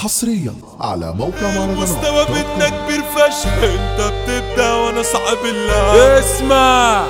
حصريا على موقع مهرجانات مستوى بدنا كبير فشخ انت بتبدا وانا صعب اللعب اسمع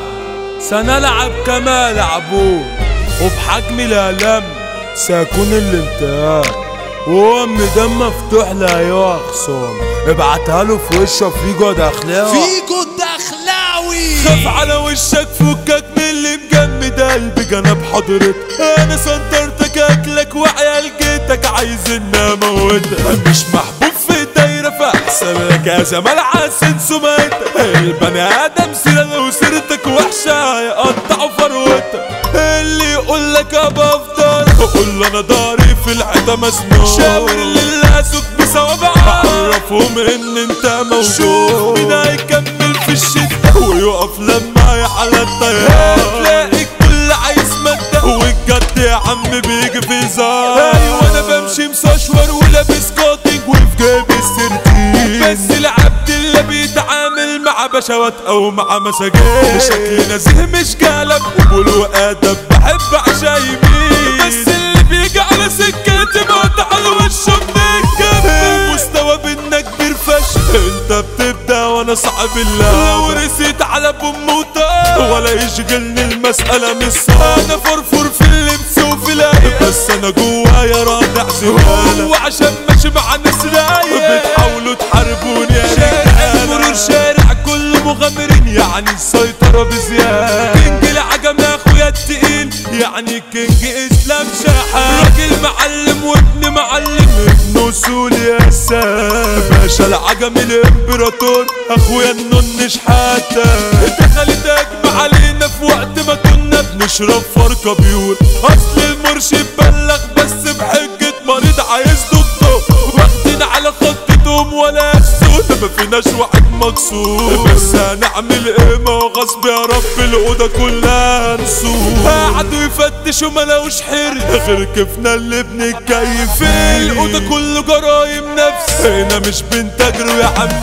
سنلعب كما لعبوه وبحجم الالم سيكون الانتهاء وام دم مفتوح لا يخصم ابعتها له في وشه فيجو داخليه فيجو الدخلاوي خاف على وشك فكك من اللي مجمد قلبي جنب حضرتك انا سنترتك اكلك وعيال جيتك عايز ان اموتك مش محبوب في الدايره فاحسن لك يا زمال حسن سمعتك البني ادم سيره لو سيرتك وحشه هيقطعوا فروتك اللي يقول لك ابقى افضل قول له انا ضاري في الحيطه مسنون شاور للاسك بصوابعك عرفهم ان انت موجود مين هيكمل في الشده ويقف لما على الطيارة هتلاقي الكل عايز مادة والجد يا عم بيجي في زار ايوه انا بمشي مسشور ولابس كوتنج وفي جيبي السرتين بس العبد اللي بيتعامل مع بشوات او مع مساجين شكلي نزيه مش قلب وقول وادب بحب عشا يمين بس اللي بيجي على سكتي موت على وشه بنكب المستوى بينا كبير فشخ انت بتبدا وانا صعب اللعب لو رسيت على بموتة ولا يشغلني المسألة مش صعب انا فرفور في اللبس وفي العيب بس انا جوايا رادع زبالة وعشان ماشي مع ناس رايق بتحاولوا تحاربوني يا شارع المرور شارع كل مغامرين يعني السيطرة بزيادة كينج العجم يا اخويا التقيل يعني كينج اسلام شحات راجل معلم وابن معلم ابن اصول يا سام باشا العجم الامبراطور اخويا النون شحاتة دخلت اجمع علينا في وقت ما كنا بنشرب فرقة بيور اصل المرشد بلغ بس بحجة مريض عايز دكتور واخدين على خطتهم ولا السود ما فيناش واحد مكسور بس هنعمل ايه ما هو غصب يا رب الاوضه كلها نسور قعدوا يفتشوا ما لقوش حر غير كيفنا اللي بنتكيف فيه الاوضه كله جرايم نفس هنا مش بنتجروا يا عم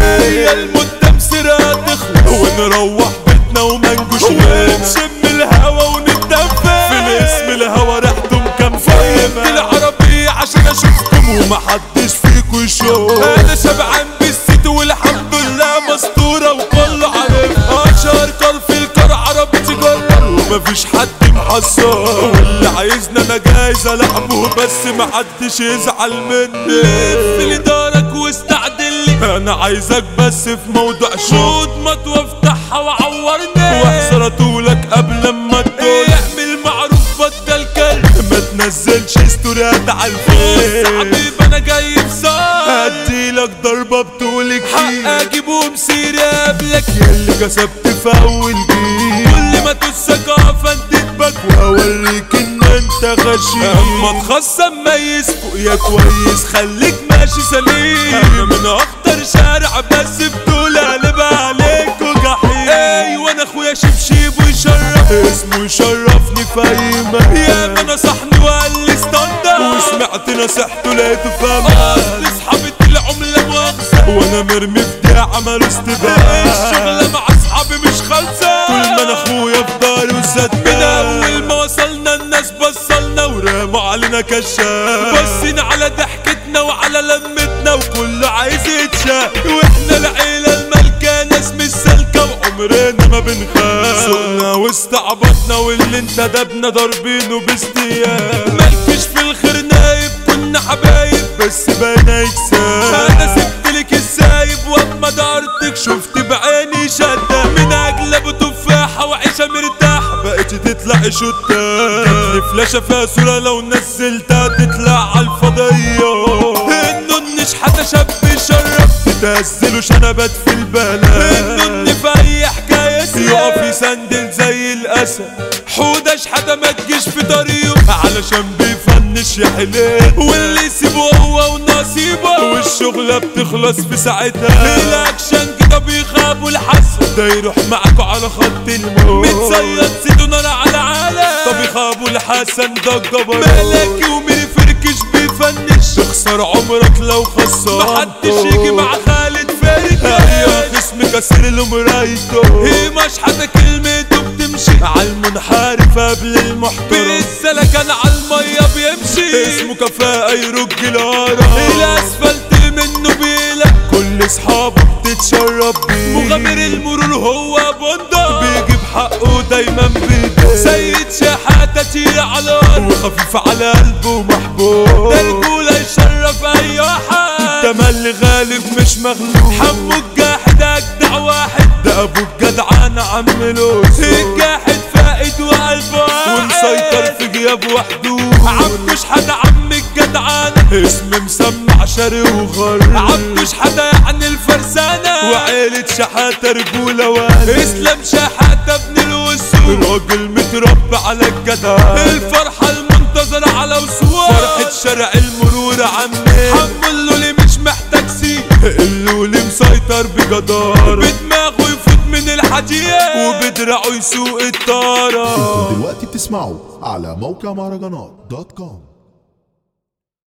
هي المده مسيرها تخلص ونروح بيتنا وما نجوش ونشم الهوا ونتدفى في الاسم الهوا ريحته مكمفية العربية عشان اشوفكم ومحدش فيكم يشوف انا شبعان بالست والحمد لله مستورة وكله عارف اشهر كار في الكار عربيتي جرب ومفيش حد محصر واللي عايزنا انا جايز العبه بس محدش يزعل مني لف لدارك واستعدل لي انا عايزك بس في موضوع شوط ما وافتحها وعورني واحذر اطولك قبل ما تقول اعمل معروف بدل كلب ما تنزلش ستوريات على الفيس حبيب انا جاي بصار هديلك ضربه بطولك حق اجيبه مسيري قبلك ياللي كسبت في اول جيل كل ما تسك اقف انتبك واوريك ان انت غشيم اما تخصم ميز فوق يا كويس خليك ماشي سليم انا من اخطر شارع بس بطول قلب عليك وجحيم ايوه انا اخويا شبشب ويشرف اسمه يشرفني في اي مكان يا ما نصحني وقال لي استنى وسمعت نصيحته لقيته فاهم اصل اصحابي طلعوا من مؤاخذة وانا مرمي في دي عملوا استباق الشغلة مع اصحابي مش خالصة كل ما انا اخويا في داري وصدق من اول ما وصلنا الناس بصلنا ورموا علينا كشاف باصين على ضحكتنا وعلى لمتنا وكله عايز يتشاف واحنا العيلة المالكة ناس مش سالكة وعمرنا ما بنخاف سوقنا واستعبطنا واللي انتدبنا ضاربينه باستياب مالكش في الخير نايب كنا حبايب بس بقينا يكسب انا سبت لك السايب واما دارتك شفت بعيني شدة من اجل ابو تفاحة وعيشة مرتاحة بقيت تطلع شتات جاتلي فلاشة فيها صورة لو نزلتها تطلع على الفضية النون حتى شاب شرف تتهزلوا شنبات في البلد النون في اي حكاية يقف يسندل زي الاسد حودة شحاتة ما تجيش في طريقه علشان بيفنش يا حلال واللي يسيبه هو ونصيبه والشغلة بتخلص في ساعتها الاكشن كده بيخافوا الحسن ده يروح معاكوا على خط الموت متصيد سيدو نار على عالم طب يخافوا الحسن ده الجبر ملكي ومين فركش بيفنش تخسر عمرك لو خسر محدش يجي مع خالد فارد يا خصم كسر المرايته هي مش حتى كلمته بتمشي على المنحرف قبل المحترم بالسلكان على المية بيمشي اسمه كفاءة يرج الارض الاسفلت منه بيلك كل اصحابه بتتشرب بيه مغامر المرور هو بندق بيجيب حقه دايما بيده سيد شحاتة تير على الارض وخفيف على قلبه ومحبوب ده رجولة يشرف اي حد ده مال غالب مش مغلوب حمو الجاحد اجدع واحد ده ابو الجدعان عم لوز الجاحد فائد وقلبه ومسيطر في غياب وحدود عبدو شحاتة عم الجدعان اسم مسمع شري وغر عبدو شحاتة يعني الفرسانة وعيلة شحاتة رجولة والد اسلام شحاتة ابن الوسوق راجل متربى على الجدع الفرحة المنتظرة على وسوق فرحة شارع المرور عمي حمله اللي مش محتاج سي اللولي مسيطر بجدارة بدماغه يفوت من الحديد وبدراعه يسوق الطارة انتوا دلوقتي بتسمعوا على موقع مهرجانات دوت كوم